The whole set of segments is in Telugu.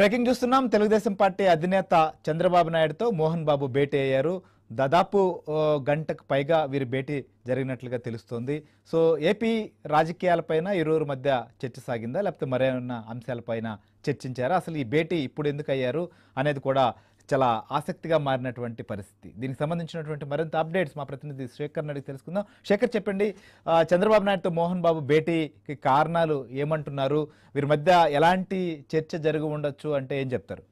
బ్రేకింగ్ చూస్తున్నాం తెలుగుదేశం పార్టీ అధినేత చంద్రబాబు నాయుడుతో మోహన్ బాబు భేటీ అయ్యారు దాదాపు ఓ, గంటకు పైగా వీరి భేటీ జరిగినట్లుగా తెలుస్తోంది సో ఏపీ రాజకీయాలపైన ఇరువురు మధ్య చర్చ సాగిందా లేకపోతే మరేమన్నా అంశాలపైన చర్చించారా అసలు ఈ భేటీ ఇప్పుడు ఎందుకు అయ్యారు అనేది కూడా చాలా ఆసక్తిగా మారినటువంటి పరిస్థితి దీనికి సంబంధించినటువంటి మరింత అప్డేట్స్ మా ప్రతినిధి శేఖర్ అడిగి తెలుసుకుందాం శేఖర్ చెప్పండి ఆ, చంద్రబాబు నాయుడుతో మోహన్ బాబు భేటీకి కారణాలు ఏమంటున్నారు వీరి మధ్య ఎలాంటి చర్చ జరిగి ఉండొచ్చు అంటే ఏం చెప్తారు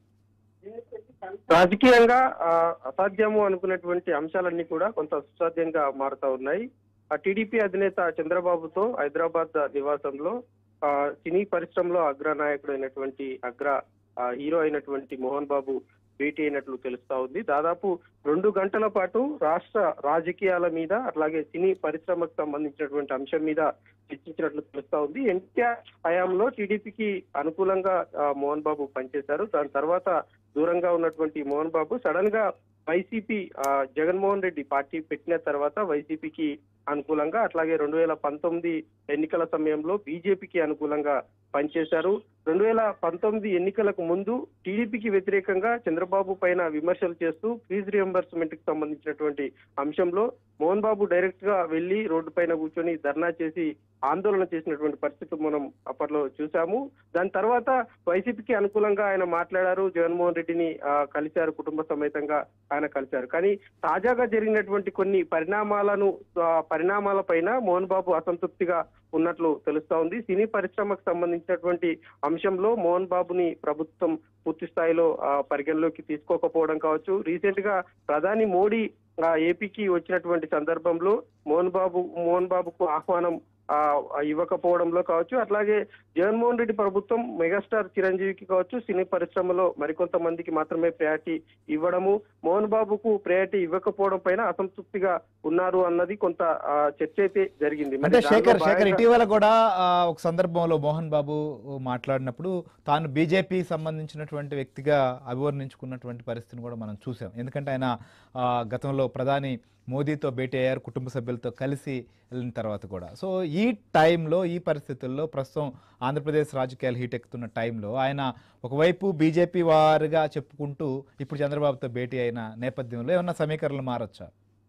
రాజకీయంగా ఆ, అసాధ్యము అనుకున్నటువంటి అంశాలన్నీ కూడా కొంత సుసాధ్యంగా మారుతా ఉన్నాయి ఆ టీడీపీ అధినేత చంద్రబాబుతో హైదరాబాద్ నివాసంలో ఆ, సినీ పరిశ్రమలో అగ్రనాయకుడు అయినటువంటి అగ్ర ఆ, హీరో అయినటువంటి మోహన్ బాబు భేటీ అయినట్లు తెలుస్తా ఉంది దాదాపు రెండు గంటల పాటు రాష్ట్ర రాజకీయాల మీద అట్లాగే సినీ పరిశ్రమకు సంబంధించినటువంటి అంశం మీద చర్చించినట్లు తెలుస్తా ఉంది ఎన్టీఆర్ హయాంలో టీడీపీకి అనుకూలంగా ఆ, మోహన్ బాబు పనిచేశారు దాని తర్వాత దూరంగా ఉన్నటువంటి మోహన్ బాబు సడన్ గా వైసీపీ ఆ, జగన్మోహన్ రెడ్డి పార్టీ పెట్టిన తర్వాత వైసీపీకి అనుకూలంగా అట్లాగే రెండు వేల పంతొమ్మిది ఎన్నికల సమయంలో బీజేపీకి అనుకూలంగా పనిచేశారు రెండు వేల పంతొమ్మిది ఎన్నికలకు ముందు టీడీపీకి వ్యతిరేకంగా చంద్రబాబు పైన విమర్శలు చేస్తూ ఫీజు రియంబర్స్మెంట్ కి సంబంధించినటువంటి అంశంలో మోహన్ బాబు డైరెక్ట్ గా వెళ్లి రోడ్డు పైన కూర్చొని ధర్నా చేసి ఆందోళన చేసినటువంటి పరిస్థితి మనం అప్పట్లో చూసాము దాని తర్వాత వైసీపీకి అనుకూలంగా ఆయన మాట్లాడారు జగన్మోహన్ రెడ్డిని ఆ, కలిశారు కుటుంబ సమేతంగా ఆయన కలిశారు కానీ తాజాగా జరిగినటువంటి కొన్ని పరిణామాలను ఆ, పరిణామాల పైన మోహన్ బాబు అసంతృప్తిగా ఉన్నట్లు తెలుస్తా ఉంది సినీ పరిశ్రమకు సంబంధించినటువంటి అంశంలో మోహన్ బాబుని ప్రభుత్వం పూర్తి స్థాయిలో ఆ, పరిగణలోకి తీసుకోకపోవడం కావచ్చు రీసెంట్ గా ప్రధాని మోడీ ఆ, ఏపీకి వచ్చినటువంటి సందర్భంలో మోహన్ బాబు మోహన్ బాబుకు ఆహ్వానం ఆ, ఇవ్వకపోవడంలో కావచ్చు అట్లాగే జగన్మోహన్ రెడ్డి ప్రభుత్వం మెగాస్టార్ చిరంజీవికి కావచ్చు సినీ పరిశ్రమలో మరికొంతమందికి మాత్రమే ప్రయారిటీ ఇవ్వడము మోహన్ బాబుకు ప్రయారిటీ ఇవ్వకపోవడం పైన అసంతృప్తిగా ఉన్నారు అన్నది కొంత ఆ, చర్చ అయితే జరిగింది మరి అంటే దానిలో శేఖర్ శేఖర్ భాగంగా- ఇటీవల కూడా ఆ, ఒక సందర్భంలో మోహన్ బాబు మాట్లాడినప్పుడు తాను బీజేపీ సంబంధించినటువంటి వ్యక్తిగా అభివర్ణించుకున్నటువంటి పరిస్థితిని కూడా మనం చూసాం ఎందుకంటే ఆయన ఆ, గతంలో ప్రధాని మోదీతో భేటీ అయ్యారు కుటుంబ సభ్యులతో కలిసి వెళ్ళిన తర్వాత కూడా సో ఈ టైంలో ఈ పరిస్థితుల్లో ప్రస్తుతం ఆంధ్రప్రదేశ్ రాజకీయాలు హీట్ ఎక్కుతున్న టైంలో ఆయన ఒకవైపు బీజేపీ వారిగా చెప్పుకుంటూ ఇప్పుడు చంద్రబాబుతో భేటీ అయిన నేపథ్యంలో ఏమన్నా సమీకరణలు మారొచ్చా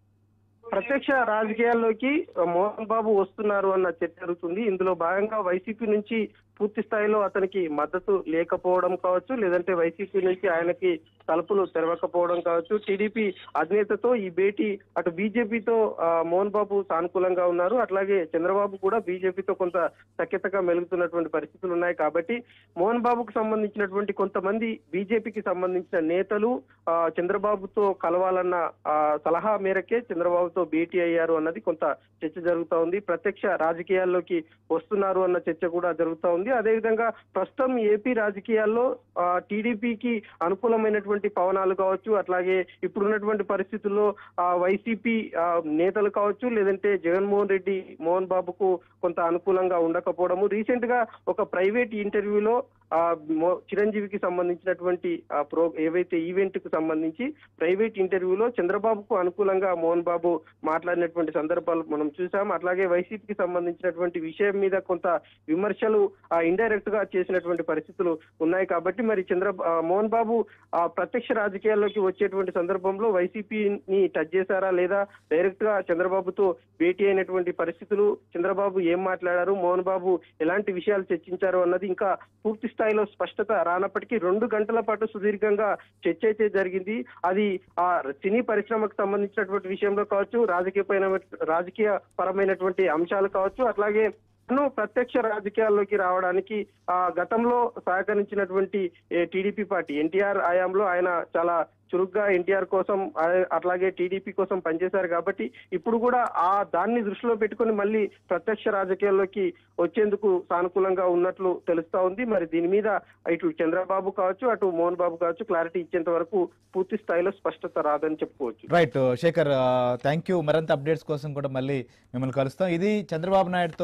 ప్రత్యక్ష రాజకీయాల్లోకి మోహన్ బాబు వస్తున్నారు అన్న చర్చ జరుగుతుంది ఇందులో భాగంగా వైసీపీ నుంచి పూర్తి స్థాయిలో అతనికి మద్దతు లేకపోవడం కావచ్చు లేదంటే వైసీపీ నుంచి ఆయనకి తలుపులు తెరవకపోవడం కావచ్చు టీడీపీ అధినేతతో ఈ భేటీ అటు బీజేపీతో మోహన్ బాబు సానుకూలంగా ఉన్నారు అట్లాగే చంద్రబాబు కూడా బీజేపీతో కొంత సఖ్యతగా మెలుగుతున్నటువంటి పరిస్థితులు ఉన్నాయి కాబట్టి మోహన్ బాబుకు సంబంధించినటువంటి కొంతమంది బీజేపీకి సంబంధించిన నేతలు ఆ, చంద్రబాబుతో కలవాలన్న ఆ, సలహా మేరకే చంద్రబాబుతో భేటీ అయ్యారు అన్నది కొంత చర్చ జరుగుతా ఉంది ప్రత్యక్ష రాజకీయాల్లోకి వస్తున్నారు అన్న చర్చ కూడా జరుగుతా ఉంది అదేవిధంగా ప్రస్తుతం ఏపీ రాజకీయాల్లో ఆ, టీడీపీకి అనుకూలమైనటువంటి పవనాలు కావచ్చు అట్లాగే ఇప్పుడున్నటువంటి పరిస్థితుల్లో ఆ, వైసీపీ ఆ, నేతలు కావచ్చు లేదంటే జగన్మోహన్ రెడ్డి మోహన్ బాబుకు కొంత అనుకూలంగా ఉండకపోవడము రీసెంట్ గా ఒక ప్రైవేట్ ఇంటర్వ్యూలో ఆ మో- చిరంజీవికి సంబంధించినటువంటి ఆ ప్రో ఏవైతే ఈవెంట్ కు సంబంధించి ప్రైవేట్ ఇంటర్వ్యూలో చంద్రబాబుకు అనుకూలంగా మోహన్ బాబు మాట్లాడినటువంటి సందర్భాలు మనం చూసాం అట్లాగే వైసీపీకి సంబంధించినటువంటి విషయం మీద కొంత విమర్శలు ఇండైరెక్ట్ గా చేసినటువంటి పరిస్థితులు ఉన్నాయి కాబట్టి మరి చంద్ర ఆ, మోహన్ బాబు ఆ ప్రత్యక్ష రాజకీయాల్లోకి వచ్చేటువంటి సందర్భంలో వైసీపీని టచ్ చేశారా లేదా డైరెక్ట్ గా చంద్రబాబుతో భేటీ అయినటువంటి పరిస్థితులు చంద్రబాబు ఏం మాట్లాడారు మోహన్ బాబు ఎలాంటి విషయాలు చర్చించారు అన్నది ఇంకా పూర్తి స్థాయిలో స్పష్టత రానప్పటికీ రెండు గంటల పాటు సుదీర్ఘంగా చర్చ అయితే జరిగింది అది ఆ సినీ పరిశ్రమకు సంబంధించినటువంటి విషయంలో కావచ్చు రాజకీయ రాజకీయ పరమైనటువంటి అంశాలు కావచ్చు అట్లాగే తను ప్రత్యక్ష రాజకీయాల్లోకి రావడానికి ఆ గతంలో సహకరించినటువంటి ఏ, టీడీపీ పార్టీ ఎన్టీఆర్ హయాంలో ఆయన చాలా చురుగ్గా ఎన్టీఆర్ కోసం ఆ- అట్లాగే టీడీపీ కోసం పనిచేశారు కాబట్టి ఇప్పుడు కూడా ఆ దాన్ని దృష్టిలో పెట్టుకొని మళ్ళీ ప్రత్యక్ష రాజకీయాల్లోకి వచ్చేందుకు సానుకూలంగా ఉన్నట్లు తెలుస్తా ఉంది మరి దీని మీద ఇటు చంద్రబాబు కావచ్చు అటు మోహన్ బాబు కావచ్చు క్లారిటీ ఇచ్చేంత వరకు పూర్తి స్థాయిలో స్పష్టత రాదని చెప్పుకోవచ్చు రైట్ శేఖర్ థ్యాంక్ యూ మరింత అప్డేట్స్ కోసం కూడా మళ్ళీ మిమ్మల్ని కలుస్తాం ఇది చంద్రబాబు నాయుడుతో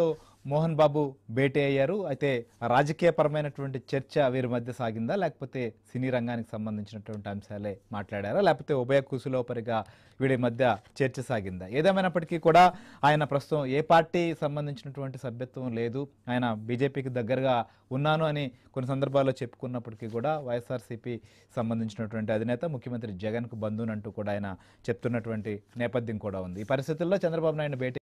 మోహన్ బాబు భేటీ అయ్యారు అయితే రాజకీయపరమైనటువంటి చర్చ వీరి మధ్య సాగిందా లేకపోతే సినీ రంగానికి సంబంధించినటువంటి అంశాలే మాట్లాడారా లేకపోతే ఉభయ కుశలోపరిగా వీడి మధ్య చర్చ సాగిందా ఏదేమైనప్పటికీ కూడా ఆయన ప్రస్తుతం ఏ పార్టీ సంబంధించినటువంటి సభ్యత్వం లేదు ఆయన బీజేపీకి దగ్గరగా ఉన్నాను అని కొన్ని సందర్భాల్లో చెప్పుకున్నప్పటికీ కూడా వైఎస్ఆర్సీపీ సంబంధించినటువంటి అధినేత ముఖ్యమంత్రి జగన్కు బంధునంటూ కూడా ఆయన చెప్తున్నటువంటి నేపథ్యం కూడా ఉంది ఈ పరిస్థితుల్లో చంద్రబాబు నాయుడు భేటీ